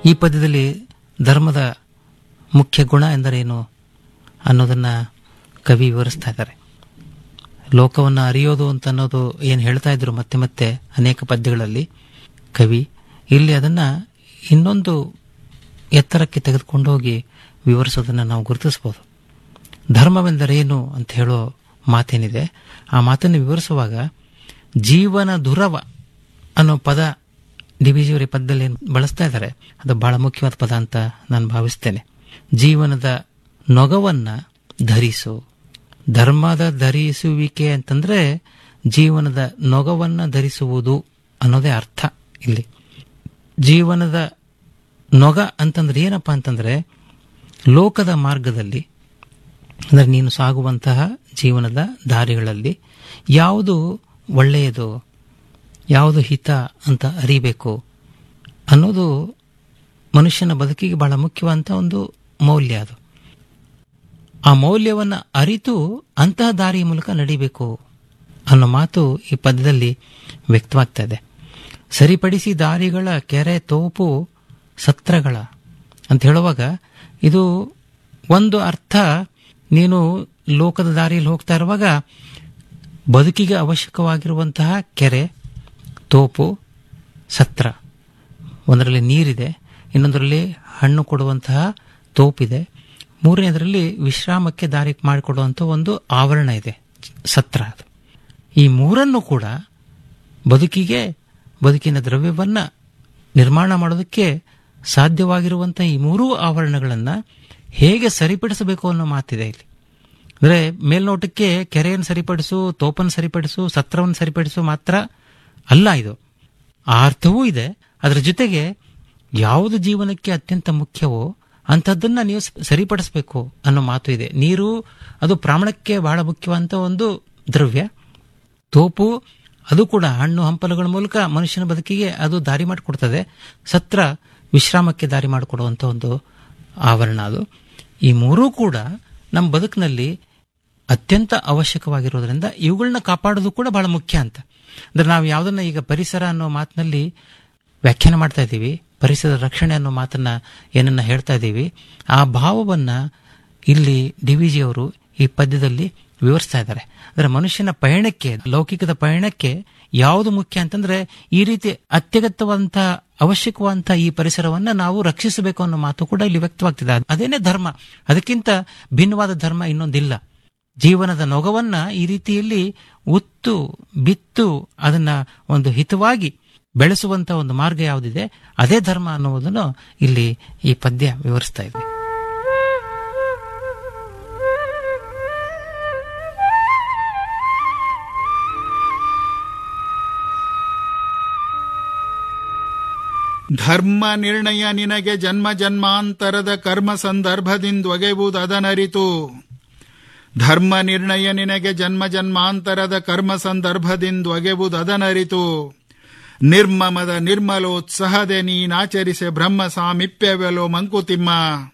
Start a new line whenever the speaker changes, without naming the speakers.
ಈ ಪದ್ಯದಲ್ಲಿ ಧರ್ಮದ ಮುಖ್ಯ ಗುಣ ಎಂದರೇನು ಅನ್ನೋದನ್ನ ಕವಿ ವಿವರಿಸ್ತಾ ಇದ್ದಾರೆ ಲೋಕವನ್ನು ಅರಿಯೋದು ಅಂತ ಅನ್ನೋದು ಏನು ಹೇಳ್ತಾ ಇದ್ರು ಮತ್ತೆ ಮತ್ತೆ ಅನೇಕ ಪದ್ಯಗಳಲ್ಲಿ ಕವಿ ಇಲ್ಲಿ ಅದನ್ನ ಇನ್ನೊಂದು ಎತ್ತರಕ್ಕೆ ತೆಗೆದುಕೊಂಡೋಗಿ ವಿವರಿಸೋದನ್ನು ನಾವು ಗುರುತಿಸಬಹುದು ಧರ್ಮವೆಂದರೇನು ಅಂತ ಹೇಳೋ ಮಾತೇನಿದೆ ಆ ಮಾತನ್ನು ವಿವರಿಸುವಾಗ ಜೀವನ ದುರವ ಅನ್ನೋ ಪದ ಡಿ ಬಿ ಜಿಯವರ ಪದದಲ್ಲಿ ಏನ್ ಬಳಸ್ತಾ ಇದ್ದಾರೆ ಅದು ಬಹಳ ಮುಖ್ಯವಾದ ಪದ ಅಂತ ನಾನು ಭಾವಿಸ್ತೇನೆ ಜೀವನದ ನೊಗವನ್ನ ಧರಿಸು ಧರ್ಮದ ಧರಿಸುವಿಕೆ ಅಂತಂದ್ರೆ ಜೀವನದ ನೊಗವನ್ನ ಧರಿಸುವುದು ಅನ್ನೋದೇ ಅರ್ಥ ಇಲ್ಲಿ ಜೀವನದ ನೊಗ ಅಂತಂದ್ರೆ ಏನಪ್ಪಾ ಅಂತಂದ್ರೆ ಲೋಕದ ಮಾರ್ಗದಲ್ಲಿ ಅಂದರೆ ನೀನು ಸಾಗುವಂತಹ ಜೀವನದ ದಾರಿಗಳಲ್ಲಿ ಯಾವುದು ಒಳ್ಳೆಯದು ಯಾವುದು ಹಿತ ಅಂತ ಅರಿಬೇಕು ಅನ್ನೋದು ಮನುಷ್ಯನ ಬದುಕಿಗೆ ಬಹಳ ಮುಖ್ಯವಾದಂಥ ಒಂದು ಮೌಲ್ಯ ಅದು ಆ ಮೌಲ್ಯವನ್ನು ಅರಿತು ಅಂತಹ ದಾರಿಯ ಮೂಲಕ ನಡಿಬೇಕು ಅನ್ನೋ ಮಾತು ಈ ಪದ್ಯದಲ್ಲಿ ವ್ಯಕ್ತವಾಗ್ತಾ ಇದೆ ಸರಿಪಡಿಸಿ ದಾರಿಗಳ ಕೆರೆ ತೋಪು ಸತ್ರಗಳ ಅಂತ ಹೇಳುವಾಗ ಇದು ಒಂದು ಅರ್ಥ ನೀನು ಲೋಕದ ದಾರಿಯಲ್ಲಿ ಹೋಗ್ತಾ ಇರುವಾಗ ಬದುಕಿಗೆ ಅವಶ್ಯಕವಾಗಿರುವಂತಹ ಕೆರೆ ತೋಪು ಸತ್ರ ಒಂದರಲ್ಲಿ ನೀರಿದೆ ಇನ್ನೊಂದರಲ್ಲಿ ಹಣ್ಣು ಕೊಡುವಂತಹ ತೋಪಿದೆ ಮೂರನೇದರಲ್ಲಿ ವಿಶ್ರಾಮಕ್ಕೆ ದಾರಿ ಮಾಡಿಕೊಡುವಂಥ ಒಂದು ಆವರಣ ಇದೆ ಸತ್ರ ಅದು ಈ ಮೂರನ್ನು ಕೂಡ ಬದುಕಿಗೆ ಬದುಕಿನ ದ್ರವ್ಯವನ್ನ ನಿರ್ಮಾಣ ಮಾಡೋದಕ್ಕೆ ಸಾಧ್ಯವಾಗಿರುವಂಥ ಈ ಮೂರೂ ಆವರಣಗಳನ್ನು ಹೇಗೆ ಸರಿಪಡಿಸಬೇಕು ಅನ್ನೋ ಮಾತಿದೆ ಇಲ್ಲಿ ಅಂದರೆ ಮೇಲ್ನೋಟಕ್ಕೆ ಕೆರೆಯನ್ನು ಸರಿಪಡಿಸು ತೋಪನ್ನು ಸರಿಪಡಿಸು ಸತ್ರವನ್ನು ಸರಿಪಡಿಸು ಮಾತ್ರ ಅಲ್ಲ ಇದು ಆ ಅರ್ಥವೂ ಇದೆ ಅದರ ಜೊತೆಗೆ ಯಾವುದು ಜೀವನಕ್ಕೆ ಅತ್ಯಂತ ಮುಖ್ಯವೋ ಅಂಥದ್ದನ್ನ ನೀವು ಸರಿಪಡಿಸಬೇಕು ಅನ್ನೋ ಮಾತು ಇದೆ ನೀರು ಅದು ಪ್ರಾಣಕ್ಕೆ ಬಹಳ ಮುಖ್ಯವಾದಂಥ ಒಂದು ದ್ರವ್ಯ ತೋಪು ಅದು ಕೂಡ ಹಣ್ಣು ಹಂಪಲುಗಳ ಮೂಲಕ ಮನುಷ್ಯನ ಬದುಕಿಗೆ ಅದು ದಾರಿ ಮಾಡಿಕೊಡ್ತದೆ ಸತ್ರ ವಿಶ್ರಾಮಕ್ಕೆ ದಾರಿ ಮಾಡಿಕೊಡುವಂಥ ಒಂದು ಆವರಣ ಅದು ಈ ಮೂರೂ ಕೂಡ ನಮ್ಮ ಬದುಕಿನಲ್ಲಿ ಅತ್ಯಂತ ಅವಶ್ಯಕವಾಗಿರೋದ್ರಿಂದ ಇವುಗಳನ್ನ ಕಾಪಾಡೋದು ಕೂಡ ಬಹಳ ಮುಖ್ಯ ಅಂತ ಅಂದ್ರೆ ನಾವು ಯಾವುದನ್ನ ಈಗ ಪರಿಸರ ಅನ್ನೋ ಮಾತಿನಲ್ಲಿ ವ್ಯಾಖ್ಯಾನ ಮಾಡ್ತಾ ಇದ್ದೀವಿ ಪರಿಸರ ರಕ್ಷಣೆ ಅನ್ನೋ ಮಾತನ್ನ ಏನನ್ನ ಹೇಳ್ತಾ ಇದ್ದೀವಿ ಆ ಭಾವವನ್ನ ಇಲ್ಲಿ ಡಿ ವಿ ಜಿ ಅವರು ಈ ಪದ್ಯದಲ್ಲಿ ವಿವರಿಸ್ತಾ ಇದ್ದಾರೆ ಅಂದ್ರೆ ಮನುಷ್ಯನ ಪಯಣಕ್ಕೆ ಲೌಕಿಕದ ಪಯಣಕ್ಕೆ ಯಾವುದು ಮುಖ್ಯ ಅಂತಂದ್ರೆ ಈ ರೀತಿ ಅತ್ಯಗತ್ಯವಾದಂತಹ ಅವಶ್ಯಕವಾದಂತಹ ಈ ಪರಿಸರವನ್ನ ನಾವು ರಕ್ಷಿಸಬೇಕು ಅನ್ನೋ ಮಾತು ಕೂಡ ಇಲ್ಲಿ ವ್ಯಕ್ತವಾಗ್ತಿದೆ ಅದೇನೇ ಧರ್ಮ ಅದಕ್ಕಿಂತ ಭಿನ್ನವಾದ ಧರ್ಮ ಇನ್ನೊಂದಿಲ್ಲ ಜೀವನದ ನೊಗವನ್ನ ಈ ರೀತಿಯಲ್ಲಿ ಉತ್ತು ಬಿತ್ತು ಅದನ್ನ ಒಂದು ಹಿತವಾಗಿ ಬೆಳೆಸುವಂತ ಒಂದು ಮಾರ್ಗ ಯಾವುದಿದೆ ಅದೇ ಧರ್ಮ ಅನ್ನುವುದನ್ನು ಇಲ್ಲಿ ಈ ಪದ್ಯ ವಿವರಿಸ್ತಾ ಇದೆ
ಧರ್ಮ ನಿರ್ಣಯ ನಿನಗೆ ಜನ್ಮ ಜನ್ಮಾಂತರದ ಕರ್ಮ ಸಂದರ್ಭದಿಂದೊಗೆಯುವುದನರಿತು ಧರ್ಮ ನಿರ್ಣಯ ನಿನಗೆ ಜನ್ಮ ಜನ್ಮಾಂತರದ ಕರ್ಮ ಸಂದರ್ಭದಿಂದೊಗೆಯುವುದನರಿತು ನಿರ್ಮಮದ ನಿರ್ಮಲೋತ್ಸಾಹದೆ ನೀನಾಚರಿಸೆ ಬ್ರಹ್ಮ ಸಾಮೀಪ್ಯವೆಲೋ ಮಂಕುತಿಮ್ಮ